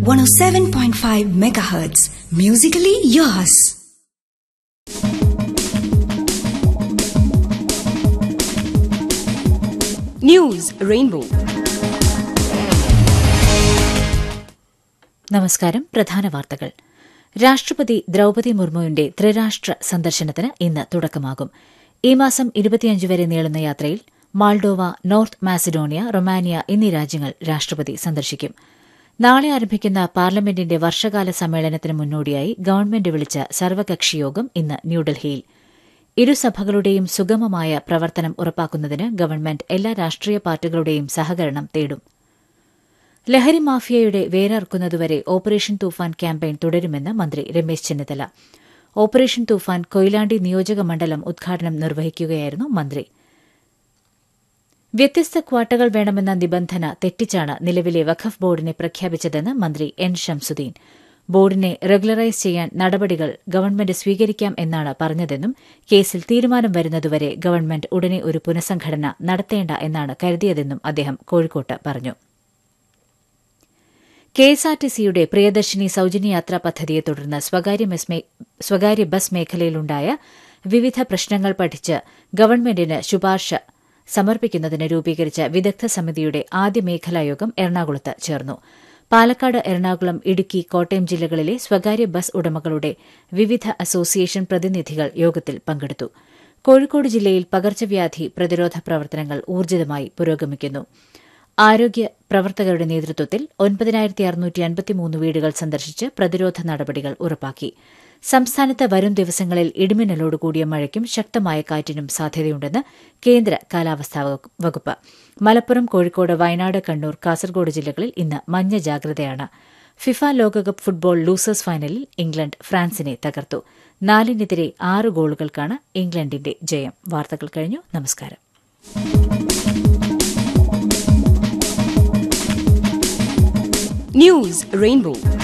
107.5 megahertz. Musically yours. News rainbow നമസ്കാരം പ്രധാന വാർത്തകൾ രാഷ്ട്രപതി ദ്രൌപതി മുർമുവിന്റെ ത്രിരാഷ്ട്ര സന്ദർശനത്തിന് ഇന്ന് തുടക്കമാകും ഈ മാസം ഇരുപത്തിയഞ്ച് വരെ നീളുന്ന യാത്രയിൽ മാൾഡോവ നോർത്ത് മാസിഡോണിയ റൊമാനിയ എന്നീ രാജ്യങ്ങൾ രാഷ്ട്രപതി സന്ദർശിക്കും നാളെ ആരംഭിക്കുന്ന പാർലമെന്റിന്റെ വർഷകാല സമ്മേളനത്തിന് മുന്നോടിയായി ഗവൺമെന്റ് വിളിച്ച സർവകക്ഷിയോഗം ഇന്ന് ന്യൂഡൽഹിയിൽ ഇരുസഭകളുടെയും സുഗമമായ പ്രവർത്തനം ഉറപ്പാക്കുന്നതിന് ഗവൺമെന്റ് എല്ലാ രാഷ്ട്രീയ പാർട്ടികളുടെയും സഹകരണം തേടും ലഹരി മാഫിയയുടെ വേരറുക്കുന്നതുവരെ ഓപ്പറേഷൻ തൂഫാൻ ക്യാമ്പയിൻ തുടരുമെന്ന് മന്ത്രി രമേശ് ചെന്നിത്തല ഓപ്പറേഷൻ തൂഫാൻ കൊയിലാണ്ടി നിയോജക മണ്ഡലം ഉദ്ഘാടനം നിർവഹിക്കുകയായിരുന്നു മന്ത്രി വ്യത്യസ്ത ക്വാട്ടകൾ വേണമെന്ന നിബന്ധന തെറ്റിച്ചാണ് നിലവിലെ വഖഫ് ബോർഡിനെ പ്രഖ്യാപിച്ചതെന്ന് മന്ത്രി എൻ ഷംസുദ്ദീൻ ബോർഡിനെ റെഗുലറൈസ് ചെയ്യാൻ നടപടികൾ ഗവൺമെന്റ് സ്വീകരിക്കാം എന്നാണ് പറഞ്ഞതെന്നും കേസിൽ തീരുമാനം വരുന്നതുവരെ ഗവൺമെന്റ് ഉടനെ ഒരു പുനഃസംഘടന നടത്തേണ്ട എന്നാണ് കരുതിയതെന്നും അദ്ദേഹം കോഴിക്കോട്ട് പറഞ്ഞു കെഎസ്ആർടിസിയുടെ പ്രിയദർശിനി സൌജന്യ യാത്രാ പദ്ധതിയെ തുടർന്ന് സ്വകാര്യ ബസ് മേഖലയിലുണ്ടായ വിവിധ പ്രശ്നങ്ങൾ പഠിച്ച് ഗവൺമെന്റിന് ശുപാർശ സമർപ്പിക്കുന്നതിന് രൂപീകരിച്ച വിദഗ്ധ സമിതിയുടെ ആദ്യ മേഖലായോഗം എറണാകുളത്ത് ചേർന്നു പാലക്കാട് എറണാകുളം ഇടുക്കി കോട്ടയം ജില്ലകളിലെ സ്വകാര്യ ബസ് ഉടമകളുടെ വിവിധ അസോസിയേഷൻ പ്രതിനിധികൾ യോഗത്തിൽ പങ്കെടുത്തു കോഴിക്കോട് ജില്ലയിൽ പകർച്ചവ്യാധി പ്രതിരോധ പ്രവർത്തനങ്ങൾ ഊർജിതമായി പുരോഗമിക്കുന്നു ആരോഗ്യ പ്രവർത്തകരുടെ നേതൃത്വത്തിൽ ഒൻപതിനായിരത്തി അറുന്നൂറ്റി അൻപത്തിമൂന്ന് വീടുകൾ സന്ദർശിച്ച് പ്രതിരോധ നടപടികൾ ഉറപ്പാക്കി സംസ്ഥാനത്ത് വരും ദിവസങ്ങളിൽ ഇടിമിന്നലോടുകൂടിയ മഴയ്ക്കും ശക്തമായ കാറ്റിനും സാധ്യതയുണ്ടെന്ന് കേന്ദ്ര കാലാവസ്ഥാ വകുപ്പ് മലപ്പുറം കോഴിക്കോട് വയനാട് കണ്ണൂർ കാസർഗോഡ് ജില്ലകളിൽ ഇന്ന് മഞ്ഞ ജാഗ്രതയാണ് ഫിഫ ലോകകപ്പ് ഫുട്ബോൾ ലൂസേഴ്സ് ഫൈനലിൽ ഇംഗ്ലണ്ട് ഫ്രാൻസിനെ തകർത്തു നാലിനെതിരെ ആറ് ഗോളുകൾക്കാണ് ഇംഗ്ലണ്ടിന്റെ ജയം വാർത്തകൾ കഴിഞ്ഞു നമസ്കാരം ന്യൂസ് റെയിൻബോ